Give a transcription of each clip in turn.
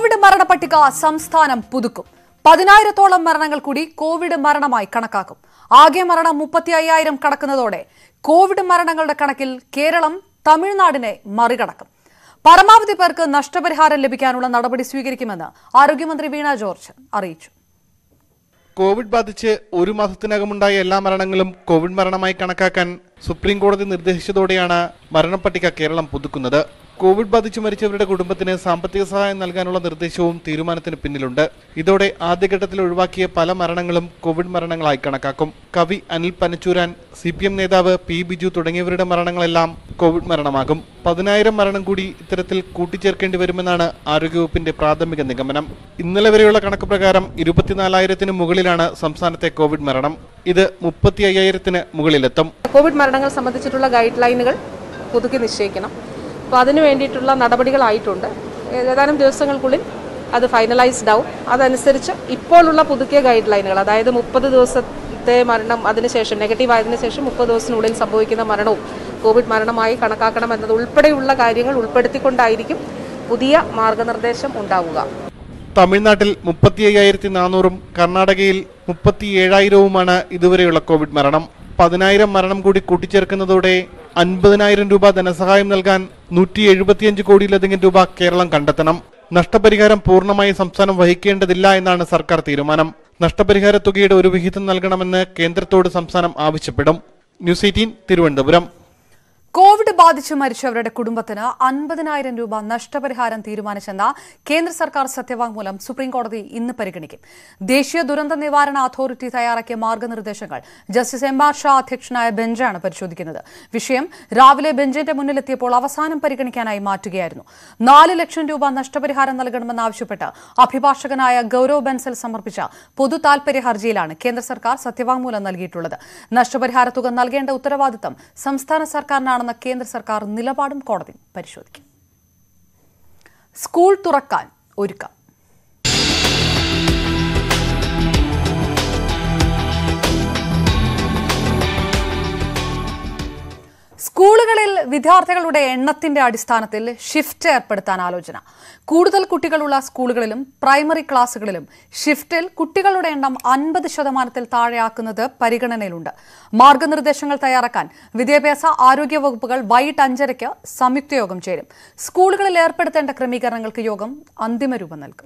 Covid മരണപ്പട്ടിക സംസ്ഥാനം പുതുക്കും പതിനായിരത്തോളം മരണങ്ങൾ കൂടി കോവിഡ് മരണമായി കണക്കാക്കും ആകെ മരണം മുപ്പത്തി അയ്യായിരം കടക്കുന്നതോടെ കോവിഡ് മരണങ്ങളുടെ കണക്കിൽ കേരളം തമിഴ്നാടിനെ മറികടക്കും പരമാവധി പേർക്ക് നഷ്ടപരിഹാരം ലഭിക്കാനുള്ള നടപടി സ്വീകരിക്കുമെന്ന് ആരോഗ്യമന്ത്രി വീണ ജോർജ് അറിയിച്ചു കോവിഡ് ബാധിച്ച് ഒരു മാസത്തിനകമുണ്ടായ എല്ലാ മരണങ്ങളും കോവിഡ് മരണമായി കണക്കാക്കാൻ സുപ്രീം കോടതി നിർദ്ദേശിച്ചതോടെയാണ് മരണപ്പട്ടിക കേരളം പുതുക്കുന്നത് കോവിഡ് ബാധിച്ച് മരിച്ചവരുടെ കുടുംബത്തിന് സാമ്പത്തിക സഹായം നൽകാനുള്ള നിർദ്ദേശവും തീരുമാനത്തിന് പിന്നിലുണ്ട് ഇതോടെ ആദ്യഘട്ടത്തിൽ ഒഴിവാക്കിയ പല മരണങ്ങളും കോവിഡ് മരണങ്ങളായി കണക്കാക്കും കവി Anil Panachooran C P M നേതാവ് പി ബിജു തുടങ്ങിയവരുടെ മരണങ്ങളെല്ലാം കോവിഡ് മരണമാകും പതിനായിരം മരണം കൂടി ഇത്തരത്തിൽ കൂട്ടിച്ചേർക്കേണ്ടി വരുമെന്നാണ് ആരോഗ്യവകുപ്പിന്റെ പ്രാഥമിക നിഗമനം ഇന്നലെ വരെയുള്ള കണക്ക് പ്രകാരം ഇരുപത്തിനാലായിരത്തിന് മുകളിലാണ് സംസ്ഥാനത്തെ കോവിഡ് മരണം ഇത് മുപ്പത്തി അയ്യായിരത്തിന് മുകളിലെത്തും കോവിഡ് മരണങ്ങൾ സംബന്ധിച്ചിട്ടുള്ള ഗൈഡ് ലൈനുകൾ പുതുക്കി നിശ്ചയിക്കണം അപ്പോൾ അതിന് വേണ്ടിയിട്ടുള്ള നടപടികളായിട്ടുണ്ട് ഏതാനും ദിവസങ്ങൾക്കുള്ളിൽ അത് ഫൈനലൈസ്ഡ് ആവും അതനുസരിച്ച് ഇപ്പോഴുള്ള പുതുക്കിയ ഗൈഡ് ലൈനുകൾ അതായത് മുപ്പത് ദിവസത്തെ മരണം അതിനുശേഷം നെഗറ്റീവ് ആയതിനു ശേഷം മുപ്പത് ദിവസത്തിനുള്ളിൽ സംഭവിക്കുന്ന മരണവും കോവിഡ് മരണമായി കണക്കാക്കണം എന്നത് ഉൾപ്പെടെയുള്ള കാര്യങ്ങൾ ഉൾപ്പെടുത്തിക്കൊണ്ടായിരിക്കും പുതിയ മാർഗനിർദ്ദേശം ഉണ്ടാവുക തമിഴ്നാട്ടിൽ മുപ്പത്തി അയ്യായിരത്തി നാനൂറും കർണാടകയിൽ മുപ്പത്തി ഏഴായിരവുമാണ് ഇതുവരെയുള്ള കോവിഡ് മരണം പതിനായിരം മരണം കൂടി കൂട്ടിച്ചേർക്കുന്നതോടെ അൻപതിനായിരം രൂപ ധനസഹായം നൽകാൻ നൂറ്റി എഴുപത്തിയഞ്ച് കോടിയിലധികം രൂപ കേരളം കണ്ടെത്തണം നഷ്ടപരിഹാരം പൂർണ്ണമായി സംസ്ഥാനം വഹിക്കേണ്ടതില്ല എന്നാണ് സർക്കാർ തീരുമാനം നഷ്ടപരിഹാര തുകയുടെ ഒരു വിഹിതം നൽകണമെന്ന് കേന്ദ്രത്തോട് സംസ്ഥാനം ആവശ്യപ്പെടും ന്യൂസ് എയ്റ്റീൻ തിരുവനന്തപുരം കോവിഡ് ബാധിച്ച് മരിച്ചവരുടെ കുടുംബത്തിന് അൻപതിനായിരം രൂപ നഷ്ടപരിഹാരം തീരുമാനിച്ചെന്ന കേന്ദ്ര സർക്കാർ സത്യവാങ്മൂലം സുപ്രീംകോടതി ഇന്ന് പരിഗണിക്കും ദേശീയ ദുരന്ത നിവാരണ അതോറിറ്റി തയ്യാറാക്കിയ മാർഗനിർദ്ദേശങ്ങൾ ജസ്റ്റിസ് എം ആർ ഷാ അധ്യക്ഷനായ ബെഞ്ചാണ് പരിശോധിക്കുന്നത് വിഷയം രാവിലെ ബെഞ്ചിന്റെ മുന്നിലെത്തിയപ്പോൾ അവസാനം പരിഗണിക്കാനായി മാറ്റുകയായിരുന്നു നാല് ലക്ഷം രൂപ നഷ്ടപരിഹാരം നൽകണമെന്നാവശ്യപ്പെട്ട് അഭിഭാഷകനായ ഗൌരവ് ബൻസൽ സമർപ്പിച്ച പൊതു താൽപര്യ ഹർജിയിലാണ് കേന്ദ്ര സർക്കാർ സത്യവാങ്മൂലം നൽകിയിട്ടുള്ളത് നഷ്ടപരിഹാര തുക നൽകേണ്ട ഉത്തരവാദിത്തം സംസ്ഥാന സർക്കാരിനാണെന്ന കേന്ദ്ര സർക്കാർ നിലപാടും കോടതി പരിശോധിക്കും സ്കൂൾ തുറക്കാൻ ഒരുക്കം സ്കൂളുകളിൽ വിദ്യാർത്ഥികളുടെ എണ്ണത്തിന്റെ അടിസ്ഥാനത്തിൽ ഷിഫ്റ്റ് ഏർപ്പെടുത്താൻ ആലോചന കൂടുതൽ കുട്ടികളുള്ള സ്കൂളുകളിലും പ്രൈമറി ക്ലാസുകളിലും ഷിഫ്റ്റിൽ കുട്ടികളുടെ എണ്ണം അൻപത് ശതമാനത്തിൽ താഴെയാക്കുന്നത് പരിഗണനയിലുണ്ട് മാർഗനിർദ്ദേശങ്ങൾ തയ്യാറാക്കാൻ വിദ്യാഭ്യാസ ആരോഗ്യ വകുപ്പുകൾ വൈകിട്ട് അഞ്ചരയ്ക്ക് സംയുക്ത യോഗം ചേരും സ്കൂളുകളിൽ ഏർപ്പെടുത്തേണ്ട ക്രമീകരണങ്ങൾക്ക് യോഗം അന്തിമ രൂപം നൽകും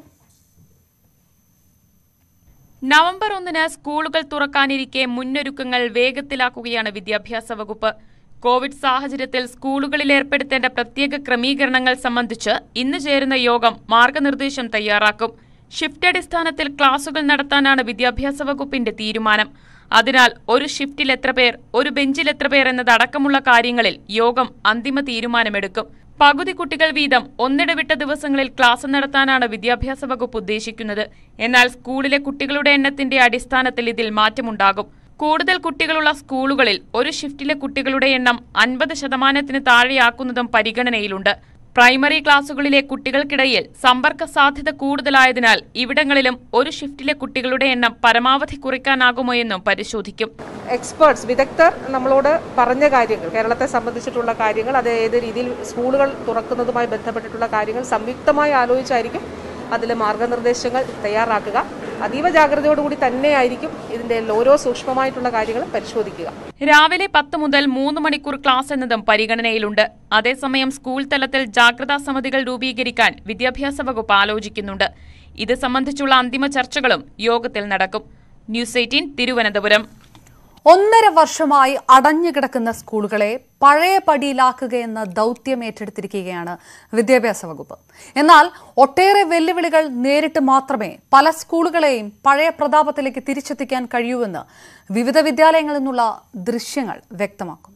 നവംബർ ഒന്നിന് സ്കൂളുകൾ തുറക്കാനിരിക്കെ മുന്നൊരുക്കങ്ങൾ വേഗത്തിലാക്കുകയാണ് വിദ്യാഭ്യാസ വകുപ്പ് കോവിഡ് സാഹചര്യത്തിൽ സ്കൂളുകളിൽ ഏർപ്പെടുത്തേണ്ട പ്രത്യേക ക്രമീകരണങ്ങൾ സംബന്ധിച്ച് ഇന്ന് ചേരുന്ന യോഗം മാർഗനിർദ്ദേശം തയ്യാറാക്കും ഷിഫ്റ്റ് അടിസ്ഥാനത്തിൽ ക്ലാസുകൾ നടത്താനാണ് വിദ്യാഭ്യാസ വകുപ്പിന്റെ തീരുമാനം അതിനാൽ ഒരു ഷിഫ്റ്റിൽ എത്ര പേർ ഒരു ബെഞ്ചിൽ എത്ര പേർ എന്നതടക്കമുള്ള കാര്യങ്ങളിൽ യോഗം അന്തിമ തീരുമാനമെടുക്കും പകുതി കുട്ടികൾ വീതം ഒന്നിടവിട്ട ദിവസങ്ങളിൽ ക്ലാസ് നടത്താനാണ് വിദ്യാഭ്യാസ വകുപ്പ് ഉദ്ദേശിക്കുന്നത് എന്നാൽ സ്കൂളിലെ കുട്ടികളുടെ എണ്ണത്തിന്റെ അടിസ്ഥാനത്തിൽ ഇതിൽ മാറ്റമുണ്ടാകും കൂടുതൽ കുട്ടികളുള്ള സ്കൂളുകളിൽ ഒരു ഷിഫ്റ്റിലെ കുട്ടികളുടെ എണ്ണം അൻപത് ശതമാനത്തിന് താഴെയാക്കുന്നതും പരിഗണനയിലുണ്ട് പ്രൈമറി ക്ലാസുകളിലെ കുട്ടികൾക്കിടയിൽ സമ്പർക്ക സാധ്യത കൂടുതലായതിനാൽ ഇവിടങ്ങളിലും ഒരു ഷിഫ്റ്റിലെ കുട്ടികളുടെ എണ്ണം പരമാവധി കുറയ്ക്കാനാകുമോ എന്നും പരിശോധിക്കും എക്സ്പേർട്സ് വിദഗ്ധർ നമ്മളോട് പറഞ്ഞ കാര്യങ്ങൾ കേരളത്തെ സംബന്ധിച്ചിട്ടുള്ള കാര്യങ്ങൾ അത് ഏത് രീതിയിൽ സ്കൂളുകൾ തുറക്കുന്നതുമായി ബന്ധപ്പെട്ടിട്ടുള്ള കാര്യങ്ങൾ സംയുക്തമായി ആലോചിച്ചായിരിക്കും അതിൽ മാർഗനിർദ്ദേശങ്ങൾ തയ്യാറാക്കുക അതീവ ജാഗ്രതയോടുകൂടി തന്നെയായിരിക്കും ഇതിൻ്റെ ഓരോ സൂക്ഷ്മമായിട്ടുള്ള കാര്യങ്ങളും പരിശോധിക്കുക രാവിലെ പത്ത് മുതൽ മൂന്ന് മണിക്കൂർ ക്ലാസ് എന്നതും പരിഗണനയിലുണ്ട് അതേസമയം സ്കൂൾ തലത്തിൽ ജാഗ്രതാ സമിതികൾ രൂപീകരിക്കാൻ വിദ്യാഭ്യാസ വകുപ്പ് ആലോചിക്കുന്നുണ്ട് ഇത് സംബന്ധിച്ചുള്ള അന്തിമ ചർച്ചകളും യോഗത്തിൽ നടക്കും ന്യൂസ് എയ്റ്റീൻ തിരുവനന്തപുരം ഒന്നര വർഷമായി അടഞ്ഞുകിടക്കുന്ന സ്കൂളുകളെ പഴയ പടിയിലാക്കുകയെന്ന ദൗത്യം ഏറ്റെടുത്തിരിക്കുകയാണ് വിദ്യാഭ്യാസ വകുപ്പ് എന്നാൽ ഒട്ടേറെ വെല്ലുവിളികൾ നേരിട്ട് മാത്രമേ പല സ്കൂളുകളെയും പഴയ പ്രതാപത്തിലേക്ക് തിരിച്ചെത്തിക്കാൻ കഴിയൂവെന്ന് വിവിധ വിദ്യാലയങ്ങളിൽ നിന്നുള്ള ദൃശ്യങ്ങൾ വ്യക്തമാക്കുന്നു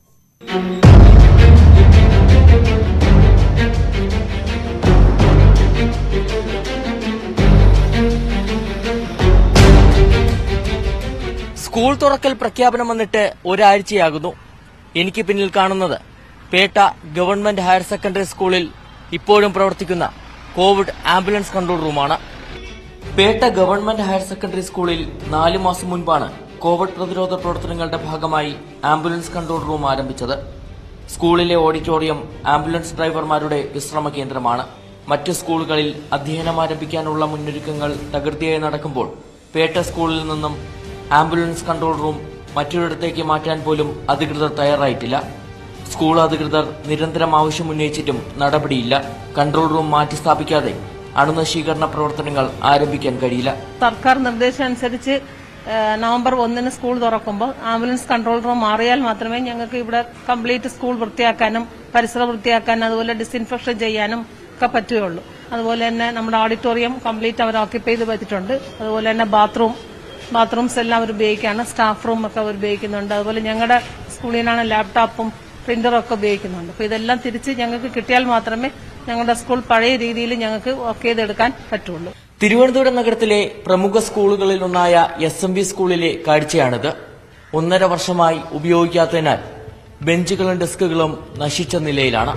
സ്കൂൾ തുറക്കൽ പ്രഖ്യാപനം വന്നിട്ട് ഒരാഴ്ചയാകുന്നു എനിക്ക് പിന്നിൽ കാണുന്നത് പേട്ട ഗവൺമെന്റ് ഹയർ സെക്കൻഡറി സ്കൂളിൽ ഇപ്പോഴും പ്രവർത്തിക്കുന്ന കോവിഡ് ആംബുലൻസ് കൺട്രോൾ റൂമാണ് പേട്ട ഗവൺമെന്റ് ഹയർ സെക്കൻഡറി സ്കൂളിൽ നാലു മാസം മുൻപാണ് കോവിഡ് പ്രതിരോധ പ്രവർത്തനങ്ങളുടെ ഭാഗമായി ആംബുലൻസ് കൺട്രോൾ റൂം ആരംഭിച്ചത് സ്കൂളിലെ ഓഡിറ്റോറിയം ആംബുലൻസ് ഡ്രൈവർമാരുടെ വിശ്രമ കേന്ദ്രമാണ് മറ്റ് സ്കൂളുകളിൽ അധ്യയനം ആരംഭിക്കാനുള്ള മുന്നൊരുക്കങ്ങൾ തകൃതിയായി നടക്കുമ്പോൾ പേട്ട സ്കൂളിൽ നിന്നും ആംബുലൻസ് കൺട്രോൾ റൂം മറ്റൊരിടത്തേക്ക് മാറ്റാൻ പോലും അധികൃതർ തയ്യാറായിട്ടില്ല സ്കൂൾ അധികൃതർ നിരന്തരം ആവശ്യമുന്നയിച്ചിട്ടും നടപടിയില്ല കൺട്രോൾ റൂം മാറ്റി സ്ഥാപിക്കാതെ അണുനശീകരണ പ്രവർത്തനങ്ങൾ ആരംഭിക്കാൻ കഴിയില്ല സർക്കാർ നിർദ്ദേശം അനുസരിച്ച് ഏഹ്, നവംബർ ഒന്നിന് സ്കൂൾ തുറക്കുമ്പോൾ ആംബുലൻസ് കൺട്രോൾ റൂം മാറിയാൽ മാത്രമേ ഞങ്ങൾക്ക് ഇവിടെ കംപ്ലീറ്റ് സ്കൂൾ വൃത്തിയാക്കാനും പരിസരം വൃത്തിയാക്കാനും അതുപോലെ ഡിസ്ഇൻഫെക്ഷൻ ചെയ്യാനും ഒക്കെ പറ്റുകയുള്ളൂ അതുപോലെ തന്നെ നമ്മുടെ ഓഡിറ്റോറിയം കംപ്ലീറ്റ് അവർ ഓക്യുപ്പൈ ചെയ്ത് വെച്ചിട്ടുണ്ട് അതുപോലെ തന്നെ ബാത്റൂം ബാത്റൂംസ് എല്ലാം അവർ ഉപയോഗിക്കുകയാണ് സ്റ്റാഫ് റൂം ഒക്കെ അവർ ഉപയോഗിക്കുന്നുണ്ട് അതുപോലെ ഞങ്ങളുടെ സ്കൂളിൽ നിന്നാണ് ലാപ്ടോപ്പും പ്രിന്ററും ഒക്കെ ഉപയോഗിക്കുന്നുണ്ട് അപ്പോൾ ഇതെല്ലാം തിരിച്ച് ഞങ്ങൾക്ക് കിട്ടിയാൽ മാത്രമേ ഞങ്ങളുടെ സ്കൂൾ പഴയ രീതിയിൽ ഞങ്ങൾക്ക് വർക്ക് ചെയ്തെടുക്കാൻ പറ്റുള്ളൂ തിരുവനന്തപുരം നഗരത്തിലെ പ്രമുഖ സ്കൂളുകളിലൊന്നായ എസ് എം വി സ്കൂളിലെ കാഴ്ചയാണിത് ഒന്നര വർഷമായി ഉപയോഗിക്കാത്തതിനാൽ ബെഞ്ചുകളും ഡെസ്കുകളും നശിച്ച നിലയിലാണ്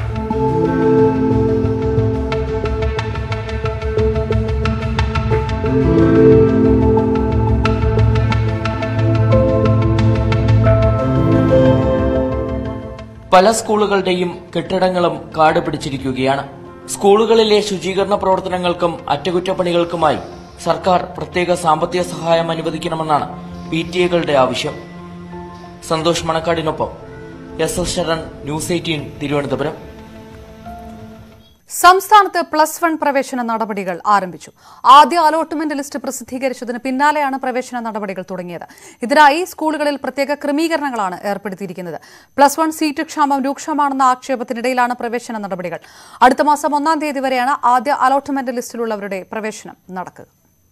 പല സ്കൂളുകളുടെയും കെട്ടിടങ്ങളും കാട് പിടിച്ചിരിക്കുകയാണ് സ്കൂളുകളിലെ ശുചീകരണ പ്രവർത്തനങ്ങൾക്കും അറ്റകുറ്റപ്പണികൾക്കുമായി സർക്കാർ പ്രത്യേക സാമ്പത്തിക സഹായം അനുവദിക്കണമെന്നാണ് പി ടി എകളുടെ ആവശ്യം സന്തോഷ് മണക്കാടിനൊപ്പം S S Sharan news eighteen Thiruvananthapuram സംസ്ഥാനത്ത് പ്ലസ് വൺ പ്രവേശന നടപടികൾ ആരംഭിച്ചു ആദ്യ അലോട്ട്മെന്റ് ലിസ്റ്റ് പ്രസിദ്ധീകരിച്ചതിന് പിന്നാലെയാണ് പ്രവേശന നടപടികൾ തുടങ്ങിയത് ഇതിനായി സ്കൂളുകളിൽ പ്രത്യേക ക്രമീകരണങ്ങളാണ് ഏർപ്പെടുത്തിയിരിക്കുന്നത് പ്ലസ് വൺ സീറ്റ് ക്ഷാമം രൂക്ഷമാണെന്ന ആക്ഷേപത്തിനിടയിലാണ് പ്രവേശന നടപടികൾ അടുത്ത മാസം ഒന്നാം തീയതി വരെയാണ് ആദ്യ അലോട്ട്മെന്റ് ലിസ്റ്റിലുള്ളവരുടെ പ്രവേശനം നടക്കുക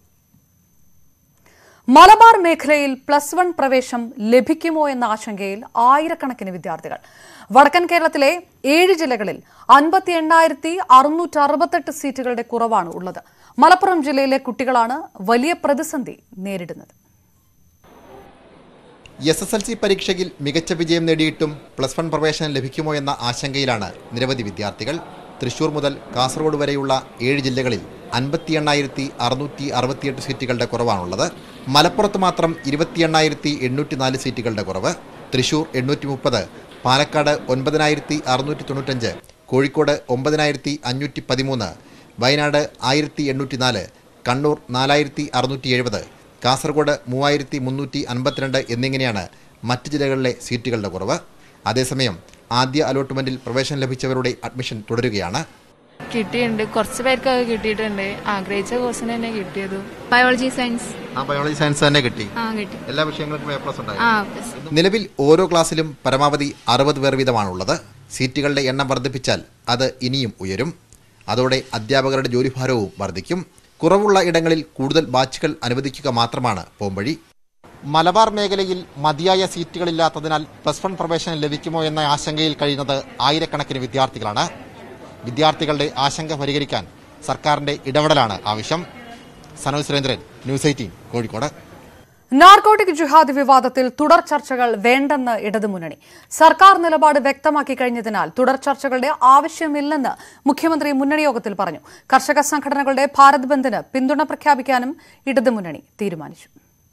മലബാർ മേഖലയിൽ പ്ലസ് വൺ പ്രവേശം ലഭിക്കുമോ എന്ന ആശങ്കയിൽ ആയിരക്കണക്കിന് വിദ്യാർത്ഥികൾ വടക്കൻ കേരളത്തിലെ ഏഴ് ജില്ലകളിൽ അൻപത്തി എണ്ണായിരത്തി അറുന്നൂറ്റി അറുപത്തെട്ട് സീറ്റുകളുടെ കുറവാണ് ഉള്ളത് മലപ്പുറം ജില്ലയിലെ കുട്ടികളാണ് വലിയ പ്രതിസന്ധി നേരിടുന്നത് എസ് എസ് എൽ സി പരീക്ഷയിൽ മികച്ച വിജയം നേടിയിട്ടും പ്ലസ് വൺ പ്രവേശനം ലഭിക്കുമോ എന്ന ആശങ്കയിലാണ് നിരവധി വിദ്യാർത്ഥികൾ തൃശൂർ മുതൽ കാസർഗോഡ് വരെയുള്ള ഏഴ് ജില്ലകളിൽ അൻപത്തി എണ്ണായിരത്തി അറുന്നൂറ്റി അറുപത്തിയെട്ട് സീറ്റുകളുടെ കുറവാണുള്ളത് മലപ്പുറത്ത് മാത്രം ഇരുപത്തി എണ്ണായിരത്തി എണ്ണൂറ്റി നാല് സീറ്റുകളുടെ കുറവ് തൃശൂർ എണ്ണൂറ്റി മുപ്പത് പാലക്കാട് ഒൻപതിനായിരത്തി അറുന്നൂറ്റി തൊണ്ണൂറ്റഞ്ച് കോഴിക്കോട് ഒമ്പതിനായിരത്തി അഞ്ഞൂറ്റി പതിമൂന്ന് വയനാട് ആയിരത്തി എണ്ണൂറ്റി നാല് കണ്ണൂർ നാലായിരത്തി അറുന്നൂറ്റി എഴുപത് കാസർഗോഡ് മൂവായിരത്തി മുന്നൂറ്റി അൻപത്തിരണ്ട് എന്നിങ്ങനെയാണ് മറ്റ് ജില്ലകളിലെ സീറ്റുകളുടെ കുറവ് അതേസമയം ആദ്യ അലോട്ട്മെന്റിൽ പ്രവേശനം ലഭിച്ചവരുടെ അഡ്മിഷൻ തുടരുകയാണ് കിട്ടിയിട്ടുണ്ട് കുറച്ച് പേർക്കൊക്കെ കിട്ടിയിട്ടുണ്ട് ആഗ്രഹിച്ച കോഴ്സിന് തന്നെ കിട്ടിയത് ബയോളജി സയൻസ് ആ ബയോളജി സയൻസ് തന്നെ കിട്ടി ആ കിട്ടി എല്ലാ വിഷയങ്ങൾക്കും എ പ്ലസ് ഉണ്ടായി ആ നിലവിൽ ഓരോ ക്ലാസ്സിലും പരമാവധി അറുപത് പേർ വീതമാണുള്ളത് സീറ്റുകളുടെ എണ്ണം വർദ്ധിപ്പിച്ചാൽ അത് ഇനിയും ഉയരും അതോടെ അധ്യാപകരുടെ ജോലിഭാരവും വർദ്ധിക്കും കുറവുള്ള ഇടങ്ങളിൽ കൂടുതൽ ബാച്ചുകൾ അനുവദിക്കുക മാത്രമാണ് പോംവഴി മലബാർ മേഖലയിൽ മതിയായ സീറ്റുകളില്ലാത്തതിനാൽ പ്ലസ് വൺ പ്രവേശനം ലഭിക്കുമോ എന്ന ആശങ്കയിൽ കഴിയുന്നത് ആയിരക്കണക്കിന് വിദ്യാർത്ഥികളാണ് വിദ്യാർത്ഥികളുടെ ആശങ്ക പരിഹരിക്കാൻ സർക്കാരിന്റെ ഇടപെടലാണ് ആവശ്യം Sanoj Surendran news eighteen Kozhikode narcotic ജിഹാദ് വിവാദത്തിൽ തുടർ ചർച്ചകൾ വേണ്ടെന്ന് ഇടതുമുന്നണി സർക്കാർ നിലപാട് വ്യക്തമാക്കി കഴിഞ്ഞതിനാൽ തുടർ ചർച്ചകളുടെ ആവശ്യമില്ലെന്ന് മുഖ്യമന്ത്രി മുന്നണി യോഗത്തിൽ പറഞ്ഞു കർഷക സംഘടനകളുടെ ഭാരത് ബന്ദിന് പിന്തുണ പ്രഖ്യാപിക്കാനും ഇടതുമുന്നണി തീരുമാനിച്ചു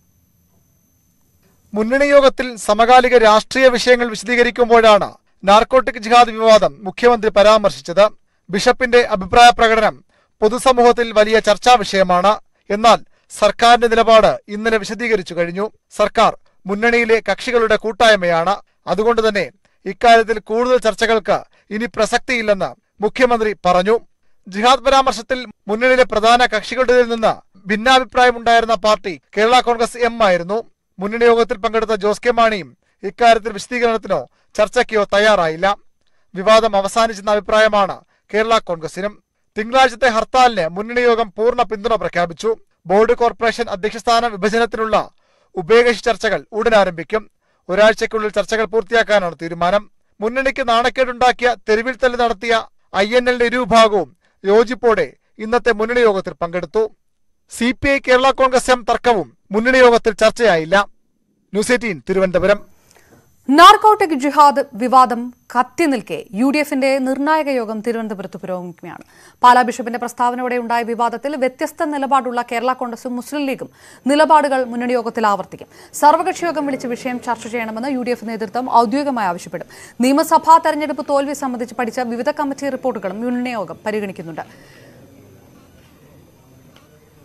മുന്നണി യോഗത്തിൽ സമകാലിക രാഷ്ട്രീയ വിഷയങ്ങൾ വിശദീകരിക്കുമ്പോഴാണ് നാർക്കോട്ടിക് ജിഹാദ് വിവാദം മുഖ്യമന്ത്രി പരാമർശിച്ചത് ബിഷപ്പിന്റെ അഭിപ്രായ പ്രകടനം പൊതുസമൂഹത്തിൽ വലിയ ചർച്ചാ വിഷയമാണ് എന്നാൽ സർക്കാരിന്റെ നിലപാട് ഇന്നലെ വിശദീകരിച്ചു കഴിഞ്ഞു സർക്കാർ മുന്നണിയിലെ കക്ഷികളുടെ കൂട്ടായ്മയാണ് അതുകൊണ്ട് തന്നെ ഇക്കാര്യത്തിൽ കൂടുതൽ ചർച്ചകൾക്ക് ഇനി പ്രസക്തിയില്ലെന്ന് മുഖ്യമന്ത്രി പറഞ്ഞു ജിഹാദ് പരാമർശത്തിൽ മുന്നണിയിലെ പ്രധാന കക്ഷികളുടെ നിന്ന് ഭിന്നാഭിപ്രായമുണ്ടായിരുന്ന പാർട്ടി കേരള കോൺഗ്രസ് എം ആയിരുന്നു മുന്നണി യോഗത്തിൽ പങ്കെടുത്ത ജോസ് കെ മാണിയും ഇക്കാര്യത്തിൽ വിശദീകരണത്തിനോ ചർച്ചയ്ക്കോ തയ്യാറായില്ല വിവാദം അവസാനിച്ചെന്ന അഭിപ്രായമാണ് കേരള കോൺഗ്രസിനും തിങ്കളാഴ്ചത്തെ ഹർത്താലിന് മുന്നണി യോഗം പൂർണ്ണ പിന്തുണ പ്രഖ്യാപിച്ചു ബോർഡ് കോർപ്പറേഷൻ അധ്യക്ഷസ്ഥാന വിഭജനത്തിനുള്ള ഉഭയകക്ഷി ചർച്ചകൾ ഉടൻ ആരംഭിക്കും ഒരാഴ്ചയ്ക്കുള്ളിൽ ചർച്ചകൾ പൂർത്തിയാക്കാനാണ് തീരുമാനം മുന്നണിക്ക് നാണക്കേടുണ്ടാക്കിയ തെരുവിൽ തല്ലി നടത്തിയ ഐ എൻ എല്ലിന്റെ ഇരുവിഭാഗവും യോജിപ്പോടെ ഇന്നത്തെ മുന്നണി യോഗത്തിൽ പങ്കെടുത്തു C P I Kerala Congress M തർക്കവും മുന്നണി യോഗത്തിൽ ചർച്ചയായില്ല ന്യൂസ് എയ്റ്റീൻ തിരുവനന്തപുരം നാർക്കോട്ടിക് ജിഹാദ് വിവാദം കത്തി നിൽക്കെ യു ഡി എഫിന്റെ നിർണായക യോഗം തിരുവനന്തപുരത്ത് പുരോഗമിക്കുകയാണ് പാലാ ബിഷപ്പിന്റെ പ്രസ്താവനയോടെ ഉണ്ടായ വിവാദത്തിൽ വ്യത്യസ്ത നിലപാടുള്ള കേരള കോൺഗ്രസും മുസ്ലിം ലീഗും നിലപാടുകൾ മുന്നണി യോഗത്തിൽ ആവർത്തിക്കും സർവകക്ഷി യോഗം വിളിച്ച് വിഷയം ചർച്ച ചെയ്യണമെന്ന് യു ഡി എഫ് നേതൃത്വം ഔദ്യോഗികമായി ആവശ്യപ്പെടും നിയമസഭാ തെരഞ്ഞെടുപ്പ് തോൽവി സംബന്ധിച്ച് പഠിച്ച വിവിധ കമ്മിറ്റി റിപ്പോർട്ടുകളും മുന്നണി യോഗം പരിഗണിക്കുന്നുണ്ട്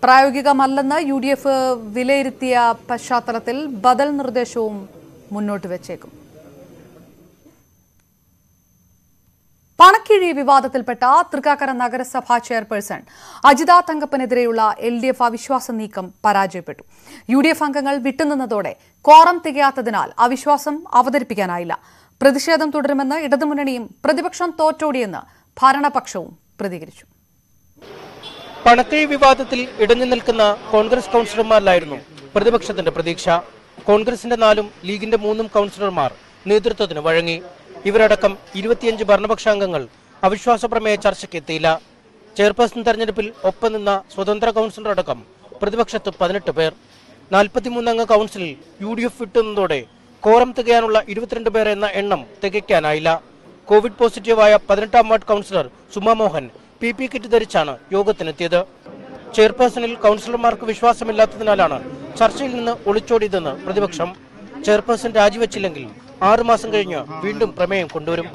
പ്രായോഗികമല്ലെന്ന് യു ഡി എഫ് വിലയിരുത്തിയ പശ്ചാത്തലത്തിൽ ബദൽ നിർദ്ദേശവും മുന്നോട്ട് വെച്ചേക്കും പണക്കിഴി വിവാദത്തിൽപ്പെട്ട തൃക്കാക്കര നഗരസഭാ ചെയർപേഴ്സൺ അജിത തങ്കപ്പനെതിരെയുള്ള എൽ ഡി എഫ് അവിശ്വാസ നീക്കം പരാജയപ്പെട്ടു യു ഡി എഫ് അംഗങ്ങൾ വിട്ടുനിന്നതോടെ കോറം തികയാത്തതിനാൽ അവിശ്വാസം അവതരിപ്പിക്കാനായില്ല പ്രതിഷേധം തുടരുമെന്ന് ഇടതുമുന്നണിയും പ്രതിപക്ഷം തോറ്റോടിയെന്ന് ഭരണപക്ഷവും പ്രതികരിച്ചു പണക്കിഴി വിവാദത്തിൽ ഇടഞ്ഞു നിൽക്കുന്ന കോൺഗ്രസ് കൗൺസിലർമാരിലായിരുന്നു പ്രതിപക്ഷത്തിന്റെ പ്രതീക്ഷ കോൺഗ്രസിന്റെ നാലും ലീഗിന്റെ മൂന്നും കൗൺസിലർമാർ നേതൃത്വത്തിന് വഴങ്ങി ഇവരടക്കം ഇരുപത്തിയഞ്ച് ഭരണപക്ഷാംഗങ്ങൾ അവിശ്വാസ പ്രമേയ ചർച്ചയ്ക്ക് എത്തിയില്ല ചെയർപേഴ്സൺ തെരഞ്ഞെടുപ്പിൽ ഒപ്പം നിന്ന സ്വതന്ത്ര കൗൺസിലർ അടക്കം പ്രതിപക്ഷത്ത് പതിനെട്ട് പേർ നാൽപ്പത്തിമൂന്നംഗ കൗൺസിലിൽ യു ഡി എഫ് വിട്ടുന്നതോടെ കോറം തികയാനുള്ള ഇരുപത്തിരണ്ട് പേർ എന്ന എണ്ണം തികയ്ക്കാനായില്ല കോവിഡ് പോസിറ്റീവായ പതിനെട്ടാം ward councillor Suma Mohan P P kit ധരിച്ചാണ് യോഗത്തിനെത്തിയത് ചെയർപേഴ്സണിൽ കൗൺസിലർമാർക്ക് വിശ്വാസമില്ലാത്തതിനാലാണ് ചർച്ചയിൽ നിന്ന് ഒളിച്ചോടിയതെന്ന് പ്രതിപക്ഷം ചെയർപേഴ്സൺ രാജിവെച്ചില്ലെങ്കിൽ ആറുമാസം കഴിഞ്ഞ് വീണ്ടും പ്രമേയം കൊണ്ടുവരും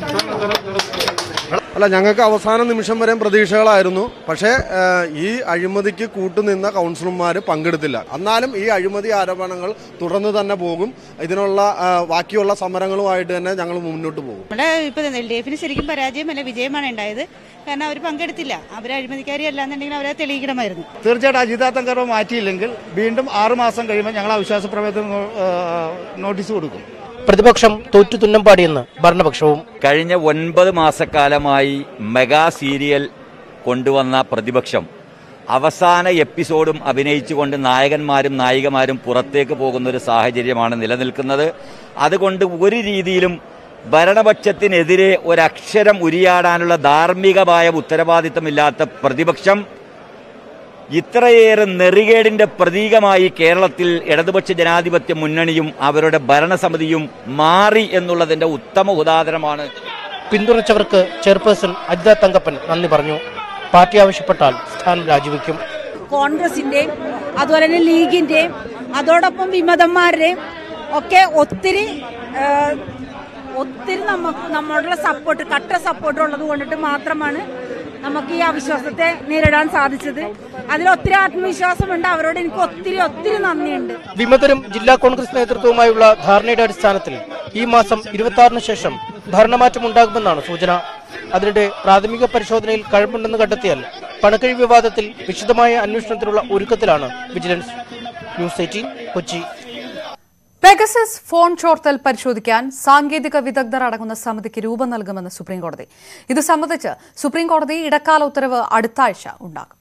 അല്ല ഞങ്ങൾക്ക് അവസാന നിമിഷം വരെയും പ്രതീക്ഷകളായിരുന്നു പക്ഷേ ഏഹ്, ഈ അഴിമതിക്ക് കൂട്ടുനിന്ന കൗൺസിലർമാർ പങ്കെടുത്തില്ല എന്നാലും ഈ അഴിമതി ആരോപണങ്ങൾ തുടർന്ന് തന്നെ പോകും ഇതിനുള്ള ഏഹ്, ബാക്കിയുള്ള സമരങ്ങളുമായിട്ട് തന്നെ ഞങ്ങൾ മുന്നോട്ട് പോകും നമ്മുടെ ഇപ്പൊ എൽ ഡി എഫിന് ശരിക്കും പരാജയമല്ല വിജയമാണ് ഉണ്ടായത് കാരണം അവർ പങ്കെടുത്തില്ല അവർ അഴിമതിക്കാരി അല്ലാന്നുണ്ടെങ്കിൽ അവരെ തെളിയിക്കണമായിരുന്നു തീർച്ചയായിട്ടും അജിതാ തങ്കറോ മാറ്റിയില്ലെങ്കിൽ വീണ്ടും ആറു മാസം കഴിയുമ്പോൾ ഞങ്ങൾ അവിശ്വാസ പ്രമേയത്തിന് നോ- ഏഹ് നോട്ടീസ് കൊടുക്കും പ്രതിപക്ഷം തോറ്റു തുന്നമ്പാടിയെന്ന് ഭരണപക്ഷവും കഴിഞ്ഞ ഒൻപത് മാസക്കാലമായി മെഗാ സീരിയൽ കൊണ്ടുവന്ന പ്രതിപക്ഷം അവസാന എപ്പിസോഡും അഭിനയിച്ചുകൊണ്ട് നായകന്മാരും നായികമാരും പുറത്തേക്ക് പോകുന്ന ഒരു സാഹചര്യമാണ് നിലനിൽക്കുന്നത് അതുകൊണ്ട് ഒരു രീതിയിലും ഭരണപക്ഷത്തിനെതിരെ ഒരക്ഷരം ഉരിയാടാനുള്ള ധാർമ്മികമായ ഉത്തരവാദിത്തമില്ലാത്ത പ്രതിപക്ഷം ഇത്രയേറെ നെറികേടിന്റെ പ്രതീകമായി കേരളത്തിൽ ഇടതുപക്ഷ ജനാധിപത്യ മുന്നണിയും അവരുടെ ഭരണസമിതിയും മാറി എന്നുള്ളതിന്റെ ഉത്തമ ഉദാഹരണമാണ് പിന്തുണച്ചവർക്ക് ചെയർപേഴ്സൺ അജിത തങ്കപ്പൻ നന്ദി പറഞ്ഞു പാർട്ടി ആവശ്യപ്പെട്ടാൽ സ്ഥാനം രാജിവെക്കും കോൺഗ്രസിന്റെയും അതുപോലെ തന്നെ ലീഗിന്റെയും അതോടൊപ്പം വിമതന്മാരുടെയും ഒക്കെ ഒത്തിരി ആ, ഒത്തിരി നമുക്ക് നമ്മളുടെ സപ്പോർട്ട് കട്ട സപ്പോർട്ട് ഉള്ളത് കൊണ്ടിട്ട് മാത്രമാണ് നമുക്ക് ഈ അവിശ്വാസത്തെ നേരിടാൻ സാധിച്ചത് അതിൽ ഒത്തിരി ആത്മവിശ്വാസമുണ്ട് അവരോട് എനിക്ക് ഒത്തിരി ഒത്തിരി നന്ദിയുണ്ട് വിമതരും ജില്ലാ കോൺഗ്രസ് നേതൃത്വവുമായുള്ള ധാരണയുടെ അടിസ്ഥാനത്തിൽ ഈ മാസം ഇരുപത്തി ആറിന് ശേഷം ഭരണമാറ്റം ഉണ്ടാകുമെന്നാണ് സൂചന അതിനിടെ പ്രാഥമിക പരിശോധനയിൽ കഴമ്പുണ്ടെന്ന് കണ്ടെത്തിയാൽ പണക്കഴി വിവാദത്തിൽ വിശദമായ അന്വേഷണത്തിനുള്ള ഒരുക്കത്തിലാണ് vigilance news eighteen Kochi Pegasus phone ചോർത്തൽ പരിശോധിക്കാൻ സാങ്കേതിക വിദഗ്ധർ അടങ്ങുന്ന സമിതിക്ക് രൂപം നൽകുമെന്ന് സുപ്രീംകോടതി ഇത് സംബന്ധിച്ച് സുപ്രീംകോടതി ഇടക്കാല ഉത്തരവ് അടുത്ത ആഴ്ച ഉണ്ടാകും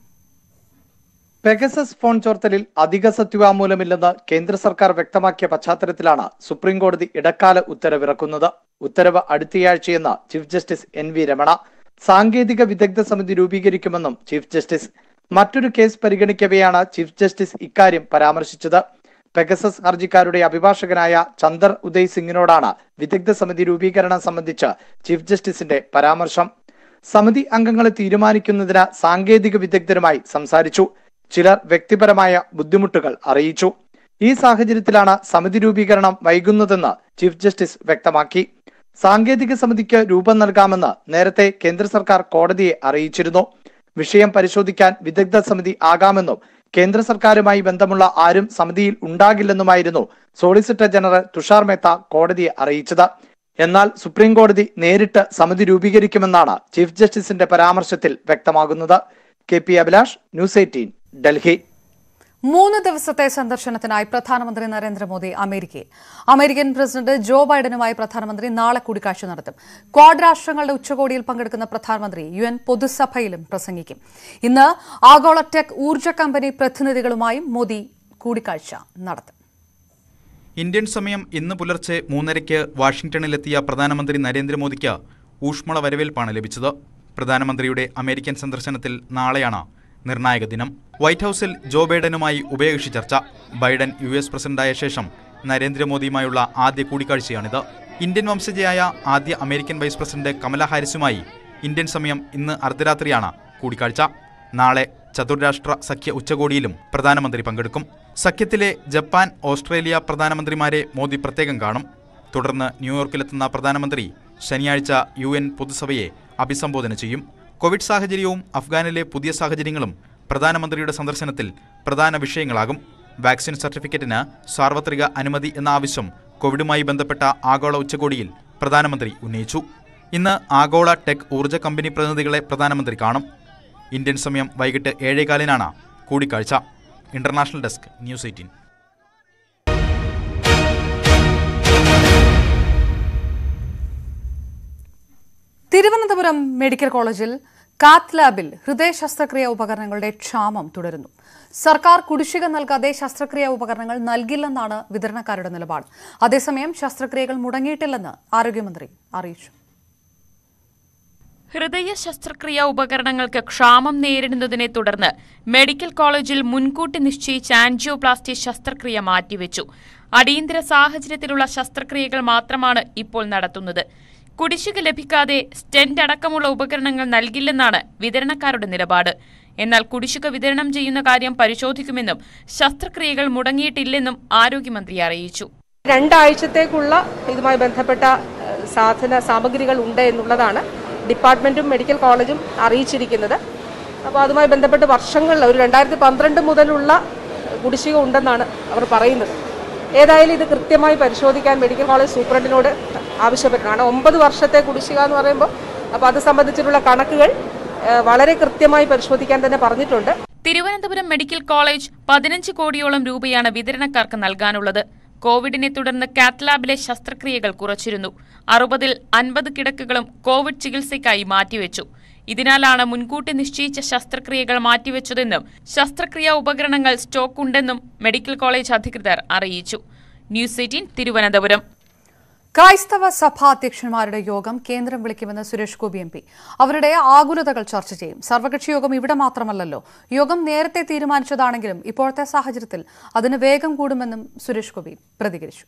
പെഗസസ് ഫോൺ ചോർത്തലിൽ അധിക സത്യവാങ്മൂലമില്ലെന്ന് കേന്ദ്ര സർക്കാർ വ്യക്തമാക്കിയ പശ്ചാത്തലത്തിലാണ് സുപ്രീം കോടതി ഇടക്കാല ഉത്തരവിറക്കുന്നത് ഉത്തരവ് അടുത്തയാഴ്ചയെന്ന് chief justice N V Ramana സാങ്കേതിക വിദഗ്ധ സമിതി രൂപീകരിക്കുമെന്നും ചീഫ് ജസ്റ്റിസ് മറ്റൊരു കേസ് പരിഗണിക്കവെയാണ് ചീഫ് ജസ്റ്റിസ് ഇക്കാര്യം പരാമർശിച്ചത് പെഗസസ് ഹർജിക്കാരുടെ അഭിഭാഷകനായ ചന്ദർ ഉദയ് സിംഗിനോടാണ് വിദഗ്ധ സമിതി രൂപീകരണം സംബന്ധിച്ച് ചീഫ് ജസ്റ്റിസിന്റെ പരാമർശം സമിതി അംഗങ്ങളെ തീരുമാനിക്കുന്നതിന് സാങ്കേതിക വിദഗ്ധരുമായി സംസാരിച്ചു ചിലർ വ്യക്തിപരമായ ബുദ്ധിമുട്ടുകൾ അറിയിച്ചു ഈ സാഹചര്യത്തിലാണ് സമിതി രൂപീകരണം വൈകുന്നതെന്ന് ചീഫ് ജസ്റ്റിസ് വ്യക്തമാക്കി സാങ്കേതിക സമിതിക്ക് രൂപം നൽകാമെന്ന് നേരത്തെ കേന്ദ്ര സർക്കാർ കോടതിയെ അറിയിച്ചിരുന്നു വിഷയം പരിശോധിക്കാൻ വിദഗ്ധ സമിതി ആകാമെന്നും കേന്ദ്ര സർക്കാരുമായി ബന്ധമുള്ള ആരും സമിതിയിൽ ഉണ്ടാകില്ലെന്നുമായിരുന്നു സോളിസിറ്റർ ജനറൽ തുഷാർ മേത്ത കോടതിയെ അറിയിച്ചത് എന്നാൽ സുപ്രീം കോടതി നേരിട്ട് സമിതി രൂപീകരിക്കുമെന്നാണ് ചീഫ് ജസ്റ്റിസിന്റെ പരാമർശത്തിൽ വ്യക്തമാകുന്നത് K P Abhilash news eighteen Delhi മൂന്ന് ദിവസത്തെ സന്ദർശനത്തിനായി പ്രധാനമന്ത്രി നരേന്ദ്രമോദി അമേരിക്കയിൽ അമേരിക്കൻ പ്രസിഡന്റ് ജോ ബൈഡനുമായി പ്രധാനമന്ത്രി നാളെ കൂടിക്കാഴ്ച നടത്തും ക്വാഡ് രാഷ്ട്രങ്ങളുടെ ഉച്ചകോടിയിൽ പങ്കെടുക്കുന്ന പ്രധാനമന്ത്രി യു എൻ പൊതുസഭയിലും പ്രസംഗിക്കും ഇന്ന് ആഗോള ടെക് ഊർജ്ജ കമ്പനി പ്രതിനിധികളുമായും മോദി കൂടിക്കാഴ്ച നടത്തും ഇന്ത്യൻ സമയം ഇന്ന് പുലർച്ചെ മൂന്നരയ്ക്ക് വാഷിംഗ്ടണിലെത്തിയ പ്രധാനമന്ത്രി നരേന്ദ്രമോദിക്ക് ഊഷ്മള വരവേൽപ്പാണ് ലഭിച്ചത് പ്രധാനമന്ത്രിയുടെ അമേരിക്കൻ സന്ദർശനത്തിൽ നാളെയാണ് നിർണായക ദിനം വൈറ്റ് ഹൌസിൽ ജോ ബൈഡനുമായി ഉഭയകക്ഷി ചർച്ച ബൈഡൻ യു എസ് പ്രസിഡന്റായ ശേഷം നരേന്ദ്രമോദിയുമായുള്ള ആദ്യ കൂടിക്കാഴ്ചയാണിത് ഇന്ത്യൻ വംശജയായ ആദ്യ അമേരിക്കൻ വൈസ് പ്രസിഡന്റ് കമല ഹാരിസുമായി ഇന്ത്യൻ സമയം ഇന്ന് അർദ്ധരാത്രിയാണ് കൂടിക്കാഴ്ച നാളെ ചതുർരാഷ്ട്ര സഖ്യ ഉച്ചകോടിയിലും പ്രധാനമന്ത്രി പങ്കെടുക്കും സഖ്യത്തിലെ ജപ്പാൻ ഓസ്ട്രേലിയ പ്രധാനമന്ത്രിമാരെ മോദി പ്രത്യേകം കാണും തുടർന്ന് ന്യൂയോർക്കിലെത്തുന്ന പ്രധാനമന്ത്രി ശനിയാഴ്ച യു എൻ പൊതുസഭയെ അഭിസംബോധന ചെയ്യും കോവിഡ് സാഹചര്യവും അഫ്ഗാനിലെ പുതിയ സാഹചര്യങ്ങളും പ്രധാനമന്ത്രിയുടെ സന്ദർശനത്തിൽ പ്രധാന വിഷയങ്ങളാകും വാക്സിൻ സർട്ടിഫിക്കറ്റിന് സാർവത്രിക അനുമതി എന്ന ആവശ്യം കോവിഡുമായി ബന്ധപ്പെട്ട ആഗോള ഉച്ചകോടിയിൽ പ്രധാനമന്ത്രി ഉന്നയിച്ചു ഇന്ന് ആഗോള ടെക് ഊർജ്ജ കമ്പനി പ്രതിനിധികളെ പ്രധാനമന്ത്രി കാണും ഇന്ത്യൻ സമയം വൈകിട്ട് ഏഴേകാലിനാണ് കൂടിക്കാഴ്ച international desk news eighteen Thiruvananthapuram medical കോളേജിൽ കാത്ത് ലാബിൽ ഹൃദയ ശസ്ത്രക്രിയ ഉപകരണങ്ങളുടെ ക്ഷാമം തുടരുന്നു സർക്കാർ കുടിശ്ശിക നൽകാതെ ശസ്ത്രക്രിയ ഉപകരണങ്ങൾ നൽകില്ലെന്നാണ് വിതരണക്കാരുടെ നിലപാട് അതേസമയം ശസ്ത്രക്രിയകൾ മുടങ്ങിയിട്ടില്ലെന്ന് ആരോഗ്യമന്ത്രി അറിയിച്ചു ഹൃദയ ശസ്ത്രക്രിയാ ഉപകരണങ്ങൾക്ക് ക്ഷാമം നേരിടുന്നതിനെ തുടർന്ന് മെഡിക്കൽ കോളേജിൽ മുൻകൂട്ടി നിശ്ചയിച്ച ആൻജിയോപ്ലാസ്റ്റി ശസ്ത്രക്രിയ മാറ്റിവെച്ചു അടിയന്തര സാഹചര്യത്തിലുള്ള ശസ്ത്രക്രിയകൾ മാത്രമാണ് ഇപ്പോൾ നടത്തുന്നത് കുടിശ്ശിക ലഭിക്കാതെ സ്റ്റെന്റ് അടക്കമുള്ള ഉപകരണങ്ങൾ നൽകില്ലെന്നാണ് വിതരണക്കാരുടെ നിലപാട് എന്നാൽ കുടിശ്ശിക വിതരണം ചെയ്യുന്ന കാര്യം പരിശോധിക്കുമെന്നും ശസ്ത്രക്രിയകൾ മുടങ്ങിയിട്ടില്ലെന്നും ആരോഗ്യമന്ത്രി അറിയിച്ചു രണ്ടാഴ്ചത്തേക്കുള്ള ഇതുമായി ബന്ധപ്പെട്ട ഏഹ്, സാധന സാമഗ്രികൾ ഉണ്ട് എന്നുള്ളതാണ് ഡിപ്പാർട്ട്മെന്റും മെഡിക്കൽ കോളേജും അറിയിച്ചിരിക്കുന്നത് അപ്പോൾ അതുമായി ബന്ധപ്പെട്ട് വർഷങ്ങളിൽ ഒരു രണ്ടായിരത്തി പന്ത്രണ്ട് മുതലുള്ള കുടിശ്ശിക ഉണ്ടെന്നാണ് അവർ പറയുന്നത് ഏതായാലും ഇത് കൃത്യമായി പരിശോധിക്കാൻ മെഡിക്കൽ കോളേജ് സൂപ്രണ്ടിനോട് ആവശ്യപ്പെട്ടാണ് ഒമ്പത് വർഷത്തെ കുടിശ്ശിക എന്ന് പറയുമ്പോൾ അപ്പോൾ അത് സംബന്ധിച്ചിട്ടുള്ള കണക്കുകൾ ഏഹ്, വളരെ കൃത്യമായി പരിശോധിക്കാൻ തന്നെ പറഞ്ഞിട്ടുണ്ട് തിരുവനന്തപുരം മെഡിക്കൽ കോളേജ് പതിനഞ്ച് കോടിയോളം രൂപയാണ് വിതരണക്കാർക്ക് നൽകാനുള്ളത് കോവിഡിനെ തുടർന്ന് കാത്ലാബിലെ ശസ്ത്രക്രിയകൾ കുറച്ചിരുന്നു അറുപതിൽ അൻപത് കിടക്കുകളും കോവിഡ് ചികിത്സയ്ക്കായി മാറ്റിവെച്ചു ഇതിനാലാണ് മുൻകൂട്ടി നിശ്ചയിച്ച ശസ്ത്രക്രിയകൾ മാറ്റിവെച്ചതെന്നും ശസ്ത്രക്രിയാ ഉപകരണങ്ങൾ സ്റ്റോക്ക് ഉണ്ടെന്നും മെഡിക്കൽ കോളേജ് അധികൃതർ അറിയിച്ചു ന്യൂസ് എയ്റ്റീൻ തിരുവനന്തപുരം ക്രൈസ്തവ സഭാ അധ്യക്ഷന്മാരുടെ യോഗം കേന്ദ്രം വിളിക്കുമെന്ന് സുരേഷ് ഗോപി എം പി അവരുടെ ആകുലതകൾ ചർച്ച ചെയ്യും സർവകക്ഷി യോഗം ഇവിടെ മാത്രമല്ലല്ലോ യോഗം നേരത്തെ തീരുമാനിച്ചതാണെങ്കിലും ഇപ്പോഴത്തെ സാഹചര്യത്തിൽ അതിന് വേഗം കൂടുമെന്നും സുരേഷ് ഗോപി പ്രതികരിച്ചു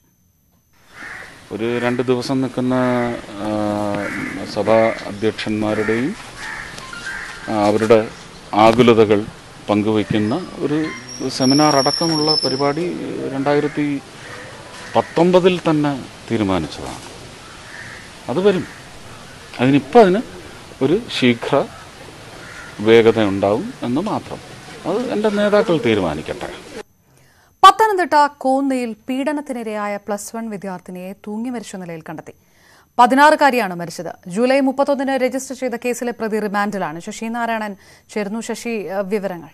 ഒരു രണ്ട് ദിവസം നിൽക്കുന്ന ആ, സഭാ അധ്യക്ഷന്മാരുടെയും ആ, അവരുടെ ആകുലതകൾ പങ്കുവയ്ക്കുന്ന ഒരു സെമിനാർ അടക്കമുള്ള പരിപാടി രണ്ടായിരത്തി പത്തൊമ്പതിൽ തന്നെ തീരുമാനിച്ചതാണ് അത് വരും അതിനിപ്പോൾ അതിന് ഒരു ശീഘ്ര വേഗത ഉണ്ടാവും എന്ന് മാത്രം അത് എൻ്റെ നേതാക്കൾ തീരുമാനിക്കട്ടെ പത്തനംതിട്ട കോന്നിയിൽ പീഡനത്തിനിരയായ പ്ലസ് വൺ വിദ്യാർത്ഥിനിയെ തൂങ്ങി മരിച്ച നിലയിൽ കണ്ടെത്തി പതിനാറുകാരിയാണ് മരിച്ചത് ജൂലൈ മുപ്പത്തൊന്നിന് രജിസ്റ്റർ ചെയ്ത കേസിലെ പ്രതി റിമാൻഡിലാണ് ശശി നാരായണൻ ചേർന്നു ശശി ഏഹ്, വിവരങ്ങൾ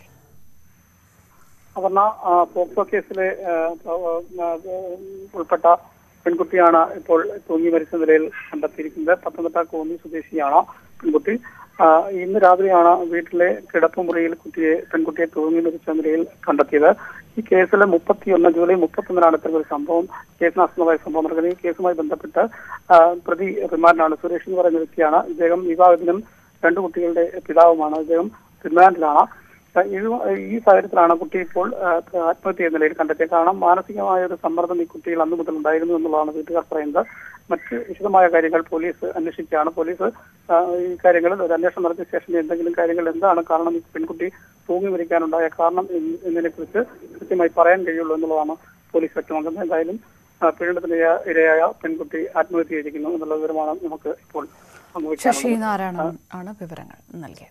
അപർണ ആ, പോക്സോ കേസിലെ ആ, ആ, ഉൾപ്പെട്ട പെൺകുട്ടിയാണ് ഇപ്പോൾ തൂങ്ങി മരിച്ച നിലയിൽ കണ്ടെത്തിയിരിക്കുന്നത് പത്തനംതിട്ട കോന്നി സ്വദേശിയാണ് പെൺകുട്ടി ആ, ഇന്ന് രാത്രിയാണ് വീട്ടിലെ കിടപ്പുമുറിയിൽ കുട്ടിയെ പെൺകുട്ടിയെ തൂങ്ങി മരിച്ച നിലയിൽ കണ്ടെത്തിയത് ഈ കേസിലെ മുപ്പത്തിയൊന്ന് ജൂലൈ മുപ്പത്തൊന്നിനാണ് ഇത്തരത്തിൽ സംഭവം കേസിനാസ്പദമായ സംഭവം നടക്കുന്നത് ഈ കേസുമായി ബന്ധപ്പെട്ട് ആ, പ്രതി റിമാൻഡിലാണ് സുരേഷ് എന്ന് പറയുന്ന വ്യക്തിയാണ് ഇദ്ദേഹം വിവാഹത്തിനും രണ്ടു കുട്ടികളുടെ പിതാവുമാണ് ഇദ്ദേഹം റിമാൻഡിലാണ് ഇത് ഈ സാഹചര്യത്തിലാണ് കുട്ടി ഇപ്പോൾ ആ, ആത്മഹത്യ ചെയ്യുന്ന നിലയിൽ കണ്ടെത്തിയത് കാരണം മാനസികമായ ഒരു സമ്മർദ്ദം ഈ കുട്ടിയിൽ അന്നു മുതൽ ഉണ്ടായിരുന്നു എന്നുള്ളതാണ് വീട്ടുകാർ പറയുന്നത് മറ്റ് വിശദമായ കാര്യങ്ങൾ പോലീസ് അന്വേഷിക്കുകയാണ് പോലീസ് ആ, ഈ കാര്യങ്ങളിൽ ഒരു അന്വേഷണം നടത്തിയ ശേഷം എന്തെങ്കിലും കാര്യങ്ങൾ എന്താണ് കാരണം ഈ പെൺകുട്ടി തൂങ്ങി മരിക്കാനുണ്ടായ കാരണം എന്നതിനെ കുറിച്ച് കൃത്യമായി പറയാൻ കഴിയുള്ളൂ എന്നുള്ളതാണ് പോലീസ് വ്യക്തമാക്കുന്നത് എന്തായാലും ആ, പീഡനത്തിന് ഇര- ഇരയായ പെൺകുട്ടി ആത്മഹത്യ ചെയ്തിരിക്കുന്നു എന്നുള്ള വിവരമാണ് നമുക്ക് ഇപ്പോൾ ശശി പങ്കുവയ്ക്കാനുള്ളത് നാരായണൻ ആണ് വിവരങ്ങൾ നൽകിയത്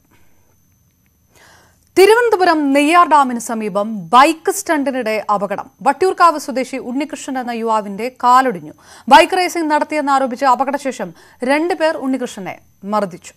തിരുവനന്തപുരം നെയ്യാർ ഡാമിന് സമീപം ബൈക്ക് സ്റ്റണ്ടിനിടെ അപകടം വട്ടിയൂർക്കാവ് സ്വദേശി ഉണ്ണികൃഷ്ണൻ എന്ന യുവാവിന്റെ കാലൊടിഞ്ഞു ബൈക്ക് റേസിംഗ് നടത്തിയെന്നാരോപിച്ച് അപകടശേഷം രണ്ടുപേർ ഉണ്ണികൃഷ്ണനെ മർദ്ദിച്ചു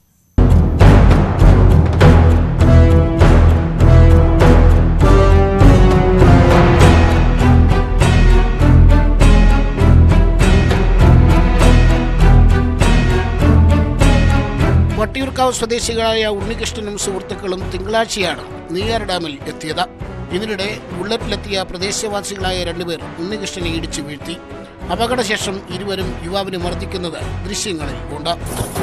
വട്ടിയൂർക്കാവ് സ്വദേശികളായ ഉണ്ണികൃഷ്ണനും സുഹൃത്തുക്കളും തിങ്കളാഴ്ചയാണ് നെയ്യാർ ഡാമിൽ എത്തിയത് ഇതിനിടെ ബുള്ളറ്റിലെത്തിയ പ്രദേശവാസികളായ രണ്ടുപേർ ഉണ്ണികൃഷ്ണനെ ഇടിച്ചു വീഴ്ത്തി അപകടശേഷം ഇരുവരും യുവാവിനെ മർദ്ദിക്കുന്നത് ദൃശ്യങ്ങളിൽ ഉണ്ട്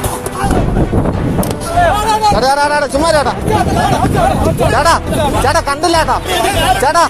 ചുമ്മാ ചേട്ടാ ചേട്ടാ ചേട്ടാ കണ്ടില്ലേട്ടാ ചേട്ടാ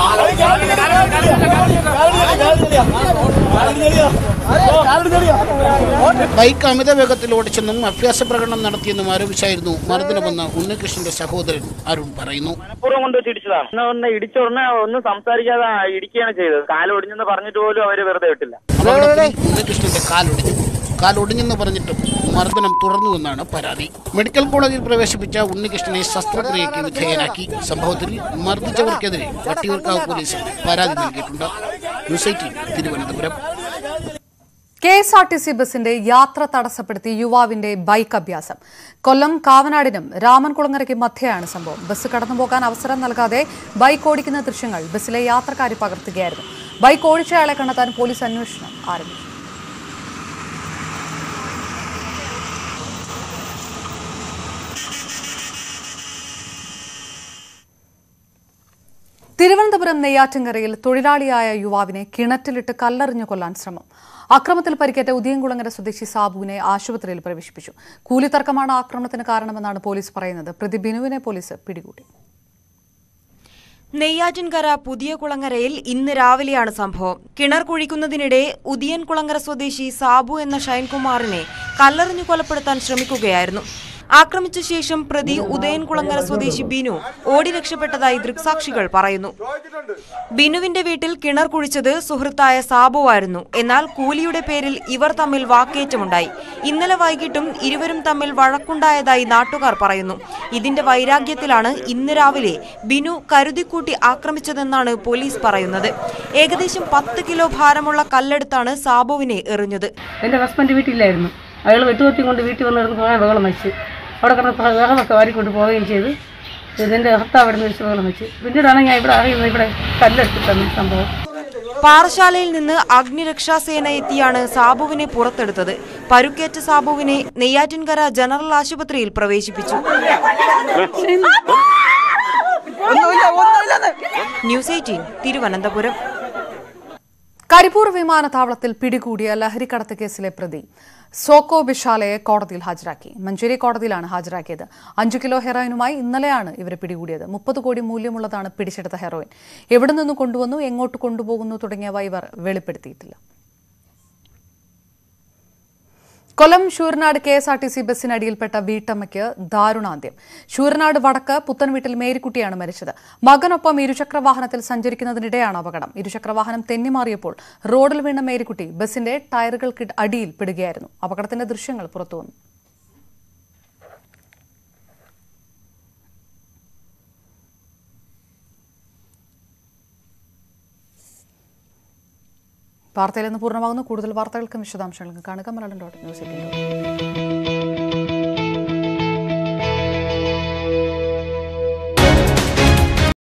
ബൈക്ക് അമിത വേഗത്തിൽ ഓടിച്ചെന്നും അഭ്യാസ പ്രകടനം നടത്തിയെന്നും ആരോപിച്ചായിരുന്നു മർദ്ദനമെന്ന് ഉണ്ണികൃഷ്ണന്റെ സഹോദരൻ അരുൺ പറയുന്നു മനഃപൂർവ്വം കൊണ്ട് വെച്ച് ഇടിച്ചതാണ് ഒന്ന് ഒന്ന് ഇടിച്ച ഉടനെ ഒന്നും സംസാരിക്കാതെ ഇടിക്കുകയാണ് ചെയ്തത് കാലൊടിഞ്ഞെന്ന് പറഞ്ഞിട്ട് പോലും അവര് വെറുതെ വിട്ടില്ല അപകടത്തിൽ ഉണ്ണികൃഷ്ണന്റെ കാലൊടിഞ്ഞു കാൽ ഒടിഞ്ഞെന്ന് പറഞ്ഞിട്ടും മർദ്ദനം തുടർന്നുവെന്നാണ് പരാതി മെഡിക്കൽ കോളേജിൽ പ്രവേശിപ്പിച്ച ഉണ്ണികൃഷ്ണനെ ശസ്ത്രക്രിയയ്ക്ക് വിധേയനാക്കി സംഭവത്തിൽ മർദ്ദിച്ചവർക്കെതിരെ വട്ടിയൂർക്കാവ് പോലീസിൽ പരാതി നൽകിയിട്ടുണ്ട് news eighteen Thiruvananthapuram K S R T C ബസിന്റെ യാത്ര തടസ്സപ്പെടുത്തി യുവാവിന്റെ ബൈക്ക് അഭ്യാസം കൊല്ലം കാവനാടിനും രാമൻകുളങ്ങരയ്ക്കും മധ്യയാണ് സംഭവം ബസ് കടന്നുപോകാൻ അവസരം നൽകാതെ ബൈക്ക് ഓടിക്കുന്ന ദൃശ്യങ്ങൾ ബസ്സിലെ യാത്രക്കാരി പകർത്തുകയായിരുന്നു ബൈക്ക് ഓടിച്ചയാളെ കണ്ടെത്താൻ പോലീസ് അന്വേഷണം ആരംഭിച്ചു തിരുവനന്തപുരം നെയ്യാറ്റിൻകരയിൽ തൊഴിലാളിയായ യുവാവിനെ കിണറ്റിലിട്ട് കല്ലെറിഞ്ഞു കൊല്ലാൻ ശ്രമം അക്രമത്തിൽ പരിക്കേറ്റ ഉദയംകുളങ്ങര സ്വദേശി സാബുവിനെ ആശുപത്രിയിൽ പ്രവേശിപ്പിച്ചു കൂലിത്തർക്കമാണ് ആക്രമണത്തിന് കാരണമെന്നാണ് പോലീസ് പറയുന്നത് പ്രതി ബിനുവിനെ പോലീസ് പിടികൂടി നെയ്യാറ്റിൻകര പുതിയ കുളങ്ങരയിൽ ഇന്ന് രാവിലെയാണ് സംഭവം കിണർ കുഴിക്കുന്നതിനിടെ ഉദിയൻ കുളങ്ങര സ്വദേശി സാബു എന്ന ഷൈൻകുമാറിനെ കല്ലെറിഞ്ഞു കൊലപ്പെടുത്താൻ ശ്രമിക്കുകയായിരുന്നു ആക്രമിച്ച ശേഷം പ്രതി ഉദയൻകുളങ്ങര സ്വദേശി ബിനു ഓടി രക്ഷപ്പെട്ടതായി ദൃക്സാക്ഷികൾ പറയുന്നു ബിനുവിന്റെ വീട്ടിൽ കിണർ കുഴിച്ചത് സുഹൃത്തായ സാബുവായിരുന്നു എന്നാൽ കൂലിയുടെ പേരിൽ ഇവർ തമ്മിൽ വാക്കേറ്റമുണ്ടായി ഇന്നലെ വൈകിട്ടും ഇരുവരും തമ്മിൽ വഴക്കുണ്ടായതായി നാട്ടുകാർ പറയുന്നു ഇതിന്റെ വൈരാഗ്യത്തിലാണ് ഇന്ന് രാവിലെ ബിനു കരുതിക്കൂട്ടി ആക്രമിച്ചതെന്നാണ് പോലീസ് പറയുന്നത് ഏകദേശം പത്ത് കിലോ ഭാരമുള്ള കല്ലെടുത്താണ് സാബുവിനെ എറിഞ്ഞത് എൻ്റെ ഹസ്ബൻഡ് വീട്ടിലായിരുന്നു അയാൾ വെട്ടുകൊത്തി കൊണ്ട് വീട്ടിൽ വന്ന് കിടന്ന് പോകാൻ ബഹളം വെച്ച് അവിടെ കിടന്ന് ബഹളമൊക്കെ വാരിക്കൊണ്ട് പോവുകയും ചെയ്തു ഇതിൻ്റെ ഭർത്താവ് അവിടെ നിന്ന് വെച്ച് ബഹളം വെച്ച് പിന്നീടാണ് ഞാൻ ഇവിടെ അറിയുന്നത് ഇവിടെ കല്ലെടുത്തിട്ടാണ് സംഭവം പാറശാലയിൽ നിന്ന് അഗ്നിരക്ഷാസേന എത്തിയാണ് സാബുവിനെ പുറത്തെടുത്തത് പരുക്കേറ്റ സാബുവിനെ നെയ്യാറ്റിൻകര ജനറൽ ആശുപത്രിയിൽ പ്രവേശിപ്പിച്ചു ന്യൂസ് എയ്റ്റീൻ തിരുവനന്തപുരം കരിപ്പൂർ വിമാനത്താവളത്തിൽ പിടികൂടിയ ലഹരിക്കടത്ത് കേസിലെ പ്രതി സോക്കോ ബിഷാലയെ കോടതിയിൽ ഹാജരാക്കി മഞ്ചേരി കോടതിയിലാണ് ഹാജരാക്കിയത് അഞ്ചു കിലോ ഹെറോയിനുമായി ഇന്നലെയാണ് ഇവരെ പിടികൂടിയത് മുപ്പത് കോടി മൂല്യമുള്ളതാണ് പിടിച്ചെടുത്ത ഹെറോയിൻ എവിടെ നിന്ന് കൊണ്ടുവന്നു എങ്ങോട്ട് കൊണ്ടുപോകുന്നു തുടങ്ങിയവ ഇവർ വെളിപ്പെടുത്തിയിട്ടില്ല Kollam Sooranad K S R T C ബസ്സിനടിയിൽപ്പെട്ട വീട്ടമ്മയ്ക്ക് ദാരുണാന്ത്യം ശൂരനാട് വടക്ക് പുത്തൻവീട്ടിൽ മേരിക്കുട്ടിയാണ് മരിച്ചത് മകനൊപ്പം ഇരുചക്രവാഹനത്തിൽ സഞ്ചരിക്കുന്നതിനിടെയാണ് അപകടം ഇരുചക്രവാഹനം തെന്നിമാറിയപ്പോൾ റോഡിൽ വീണ മേരിക്കുട്ടി ബസിന്റെ ടയറുകൾക്ക് അടിയിൽ പെടുകയായിരുന്നു അപകടത്തിന്റെ ദൃശ്യങ്ങൾ പുറത്തുവന്നു വാർത്തയിൽ നിന്ന് പൂർണ്ണമാകുന്നു കൂടുതൽ വാർത്തകൾക്കും വിശദാംശങ്ങൾക്കും കാണുക Malayalam dot news eighteen dot